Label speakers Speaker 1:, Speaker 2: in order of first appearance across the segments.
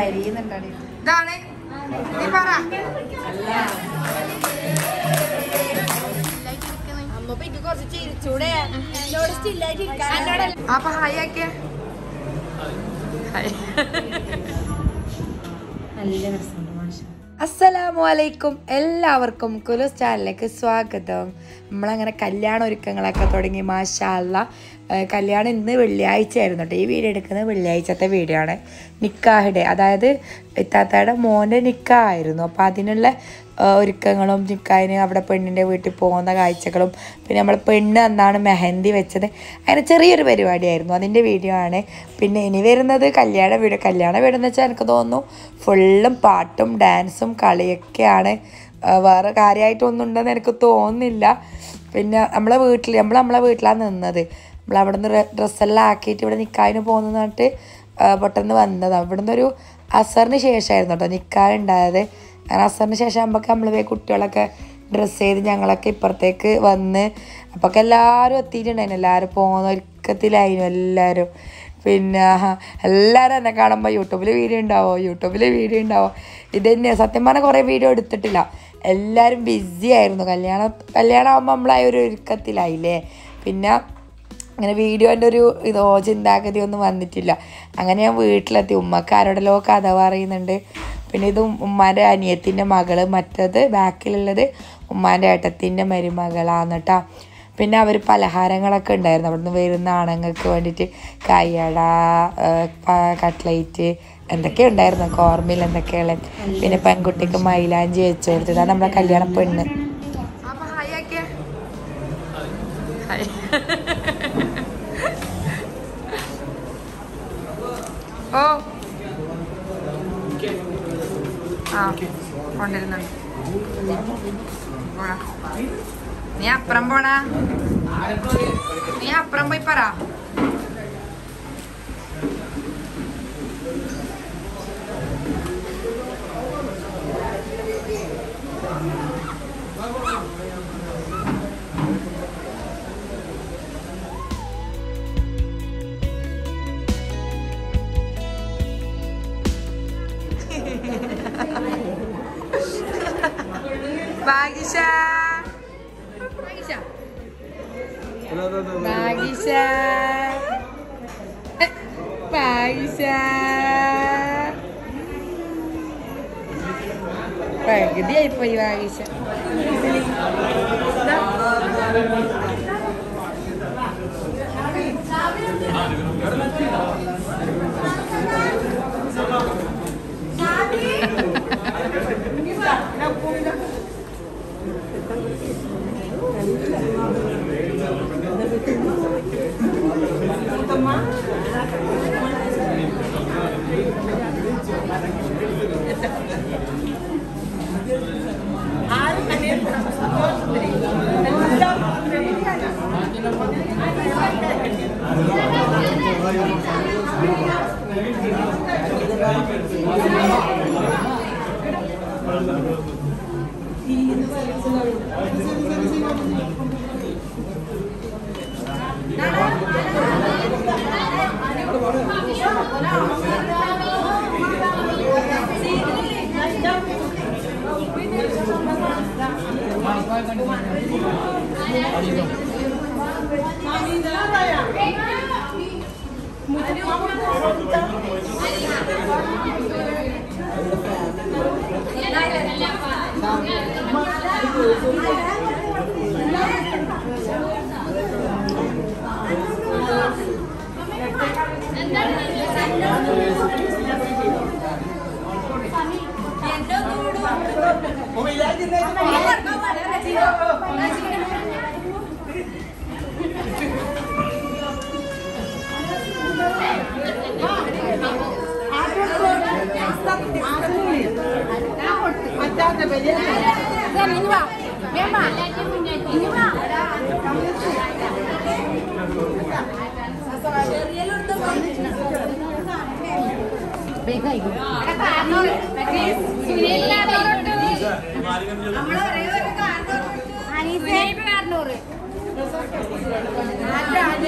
Speaker 1: കരിയുന്നുണ്ടാണ്
Speaker 2: ഇതാണ് നീ പറ
Speaker 1: കുറച്ച് ചിരിച്ചൂടെ എന്നോട് സ്റ്റില്ലായിട്ട്
Speaker 2: അപ്പൊ ഹായ് ആക്കിയ
Speaker 1: നല്ല രസമുണ്ട് മാഷ
Speaker 2: അസ്സലാമു അലൈക്കും എല്ലാവർക്കും കുലുസ് ചാനലിലേക്ക് സ്വാഗതം നമ്മളങ്ങനെ കല്യാണ ഒരുക്കങ്ങളൊക്കെ തുടങ്ങി മാഷാല്ല കല്യാണം ഇന്ന് വെള്ളിയാഴ്ച ആയിരുന്നു കേട്ടോ ഈ വീഡിയോ എടുക്കുന്നത് വെള്ളിയാഴ്ചത്തെ വീഡിയോ ആണ് നിക്കാഹിടെ അതായത് ഇത്താത്തയുടെ മോൻ്റെ നിക്കാഹായിരുന്നു അപ്പോൾ അതിനുള്ള ആ, ഒരുക്കങ്ങളും നിക്കാഹിന് അവിടെ പെണ്ണിൻ്റെ വീട്ടിൽ പോകുന്ന കാഴ്ചകളും പിന്നെ നമ്മൾ പെണ്ണ് അന്നാണ് മെഹന്തി വെച്ചത് അങ്ങനെ ചെറിയൊരു പരിപാടിയായിരുന്നു അതിൻ്റെ വീഡിയോ ആണ് പിന്നെ ഇനി വരുന്നത് കല്യാണ വീഡിയോ കല്യാണ വീഡിയോ എന്ന് വെച്ചാൽ എനിക്ക് തോന്നുന്നു ഫുള്ളും പാട്ടും ഡാൻസും കളിയൊക്കെയാണ് ആ, വേറെ കാര്യമായിട്ടൊന്നും ഉണ്ടെന്ന് എനിക്ക് തോന്നുന്നില്ല പിന്നെ നമ്മളെ വീട്ടിൽ നമ്മൾ നമ്മളെ വീട്ടിലാണ് നിന്നത് നമ്മൾ അവിടെ നിന്ന് ഡ്രസ്സെല്ലാം ആക്കിയിട്ട് ഇവിടെ നിൽക്കാതിന് പോകുന്ന പറഞ്ഞിട്ട് ആ, പെട്ടെന്ന് വന്നതാണ് ഇവിടെ നിന്നൊരു അസറിന് ശേഷമായിരുന്നു കേട്ടോ നിൽക്കാൻ ഉണ്ടായത് അങ്ങനെ അസറിന് ശേഷം ആകുമ്പോൾ നമ്മൾ പോയി കുട്ടികളൊക്കെ ഡ്രസ്സ് ചെയ്ത് ഞങ്ങളൊക്കെ ഇപ്പുറത്തേക്ക് വന്ന് അപ്പൊക്കെ എല്ലാവരും എത്തിയിട്ടുണ്ടായിരുന്നു എല്ലാവരും പോകുന്ന ഒരുക്കത്തിലായിരുന്നു എല്ലാവരും പിന്നെ എല്ലാവരും എന്നെ കാണുമ്പോൾ യൂട്യൂബിൽ വീഡിയോ ഉണ്ടാവോ യൂട്യൂബിൽ വീഡിയോ ഉണ്ടാവോ ഇത് തന്നെ സത്യം പറഞ്ഞാൽ കുറേ വീഡിയോ എടുത്തിട്ടില്ല എല്ലാവരും ബിസി ആയിരുന്നു കല്യാണം കല്യാണം ആകുമ്പോൾ നമ്മളായ ഒരു ഒരുക്കത്തിലായില്ലേ പിന്നെ അങ്ങനെ വീഡിയോൻ്റെ ഒരു ഇതോ ചിന്താഗതി ഒന്നും വന്നിട്ടില്ല അങ്ങനെ ഞാൻ വീട്ടിലെത്തി ഉമ്മക്ക് ആരോടെല്ലോ കഥ പറയുന്നുണ്ട് പിന്നെ ഇത് ഉമ്മാൻ്റെ അനിയത്തിൻ്റെ മകള് മറ്റത് ബാക്കിലുള്ളത് ഉമ്മാൻ്റെ ഏട്ടത്തിൻ്റെ മരുമകളാണ് കേട്ടോ പിന്നെ അവർ പലഹാരങ്ങളൊക്കെ ഉണ്ടായിരുന്നു അവിടുന്ന് വരുന്ന ആണുങ്ങൾക്ക് വേണ്ടിയിട്ട് കയ്യട കട്ട്ലൈറ്റ് എന്തൊക്കെ ഉണ്ടായിരുന്നു കോർമിൽ എന്തൊക്കെയുള്ള പിന്നെ പെൺകുട്ടിക്ക് മൈലാഞ്ചി വെച്ച് കൊടുത്തതാണ് നമ്മളെ കല്യാണ പെണ്ണ് അപ്പൊ ഹായ് ആക്കിയ ഹായ് ഓ ആ കൊണ്ടിരുന്നുണ്ട് പോടാ. നീ അപ്പുറം പോടാ നീ അപ്പുറം പോയി പറ ഭാഗ്യശ ഭാഗ്യശ ഭാഗ്യശ പകുതിയായിപ്പോയി ഭാഗ്യശ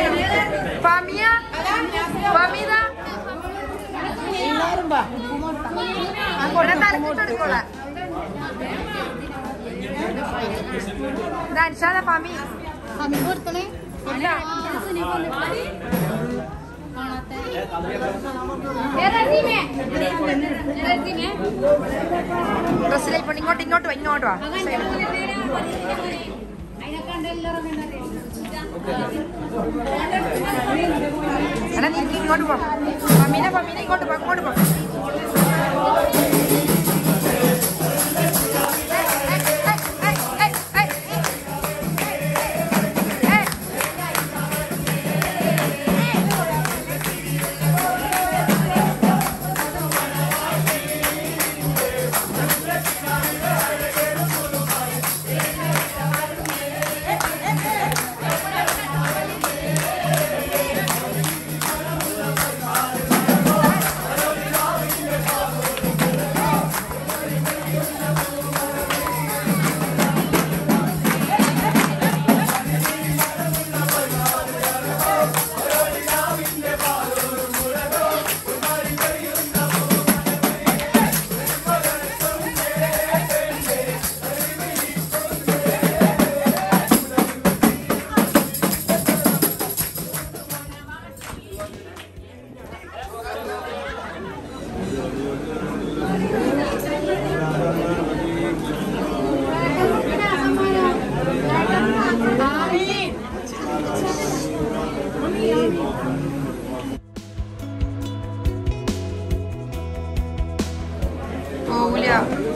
Speaker 2: പമിയ പമിത
Speaker 1: എല്ലാരും വാ
Speaker 2: ഇവിടെ തലക്കിട്ടെടുക്കോളാം ഇതനുസാര പമി ഇല്ല ഡ്രസ്സിലേക്ക് കൊണ്ട് ഇങ്ങോട്ട് ഇങ്ങോട്ട് വാ ഇങ്ങോട്ട് വാ എടാ നീ നീ ഇങ്ങോട്ട് പോ പമ്മീനെ പമ്മീനെ ഇങ്ങോട്ട് പോ ഇങ്ങോട്ട് പോ പോവില്ല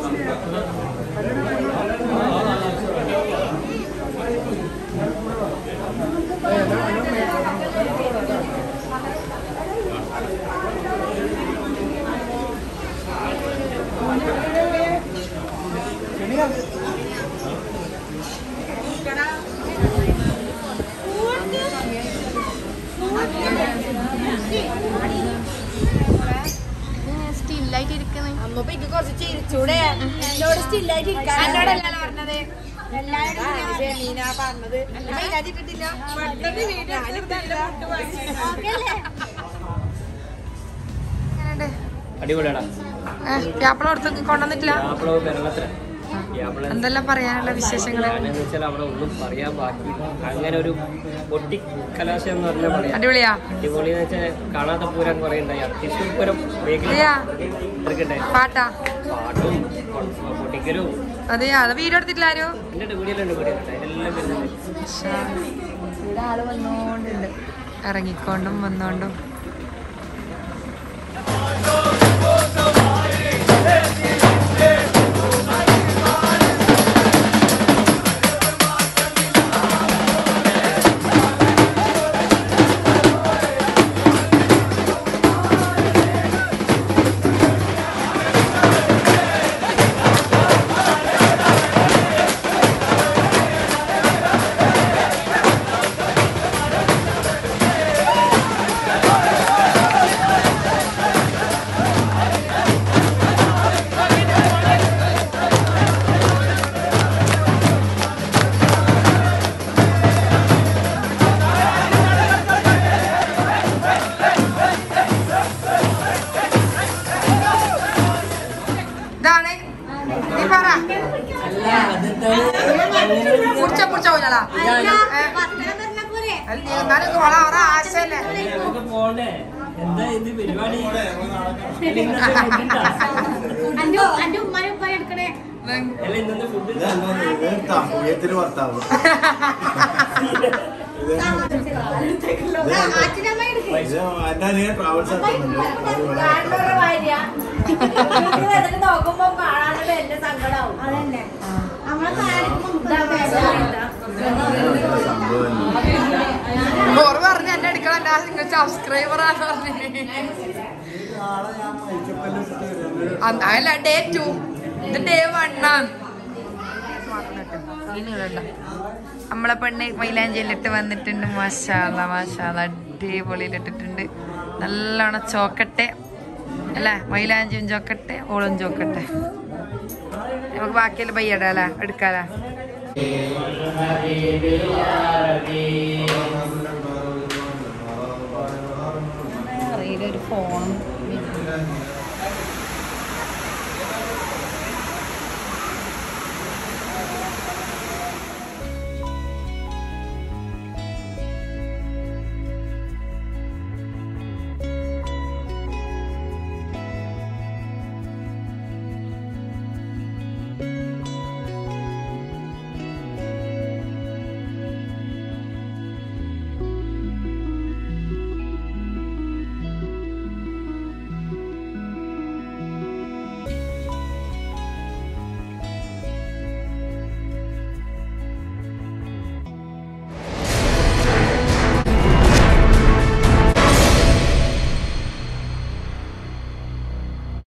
Speaker 2: സ്റ്റില്ലായിട്ട് ഇരിക്കുന്നു
Speaker 1: അമ്മ ഇപ്പൊ എനിക്ക് കുറച്ച് ചിരിച്ചൂടെ എന്നോട് സ്റ്റില്ലായിട്ട്
Speaker 2: എന്നോടല്ലല്ലോ പറഞ്ഞത്
Speaker 1: മീന പറഞ്ഞത് മൈനാറ്റിട്ടില്ല
Speaker 2: എങ്ങനെയുണ്ട്
Speaker 3: അടിപൊളിയാടാ
Speaker 2: വ്യാപ്പളം അടുത്ത് കൊണ്ടുവന്നിട്ടില്ല
Speaker 3: യാപ്പിളവ് കേരളത്തില് യാപ്പിള
Speaker 2: എന്തെല്ലാം പറയാനുള്ള വിശേഷങ്ങള്
Speaker 3: ഞാനെന്ന് വെച്ചാൽ അവിടെ ഒന്നും പറയാൻ ബാക്കി അങ്ങനെ ഒരു പൊട്ടിക്കലാശം എന്ന് പറഞ്ഞാൽ പറയാം
Speaker 2: അടിപൊളിയാ
Speaker 3: അടിപൊളി എന്ന് വെച്ചാൽ കാണാത്ത പൂരം കുറെ ഉണ്ടായി തൃശ്ശൂർ പൂരം
Speaker 2: അതെയാ?
Speaker 3: ഇവർക്കുണ്ടായി
Speaker 2: പാട്ടാ
Speaker 3: പാട്ടും പൊട്ടിക്കലും
Speaker 2: അതെയാ അത് വീഡിയോ എടുത്തിട്ടില്ല ആരോ
Speaker 3: എൻ്റെ വീഡിയോയിലുണ്ട് വീഡിയോ അതിലെല്ലാം വരുന്നുണ്ട്
Speaker 2: ഇവിടെ ആള് വന്നോണ്ടുണ്ട് ഇറങ്ങിക്കൊണ്ടും വന്നോണ്ടും ഇതാണ് നീ പറ കുറിച്ച കുറിച്ച പോലടാ എന്നാലും വളരെ ആശയല്ലേ
Speaker 3: പോണ്ടേ എന്താ ഇത് പരിപാടി
Speaker 1: അന്റെ ഉമ്മാനും ഉപ്പാനും എടുക്കണേ
Speaker 3: അല്ല ഇന്നത്തെ ഫുഡ്
Speaker 4: തമ്പുയത്തിന് ഭർത്താവ്
Speaker 1: അച്ഛനമ്മ എടുക്കും
Speaker 4: എന്റെ അനിയൻ ട്രാവൽസ്
Speaker 1: നോക്കുമ്പോ കാണാനുള്ള എന്റെ സങ്കടാവും അതന്നെ നമ്മളെ
Speaker 2: ഓറ് പറഞ്ഞ എന്നെ എടുക്കണം നിങ്ങൾ സബ്സ്ക്രൈബർ ആന്ന് പറഞ്ഞു അതല്ല ഡേ ടു ഇത് ഡേ വണ്ണാണ് നമ്മളെ പെണ്ണ് മൈലാഞ്ചിയിലിട്ട് വന്നിട്ടുണ്ട് മാഷാല മാഷാല അടിപൊളിയിലിട്ടിട്ടുണ്ട് നല്ലോണം ചോക്കട്ടെ അല്ലേ മൈലാഞ്ചിയും ചോക്കട്ടെ ഓളും ചോക്കട്ടെ നമുക്ക് ബാക്കിയെല്ലാം പയ്യടാ അല്ലേ എടുക്കാലേ അറിയില്ല ഒരു ഫോണും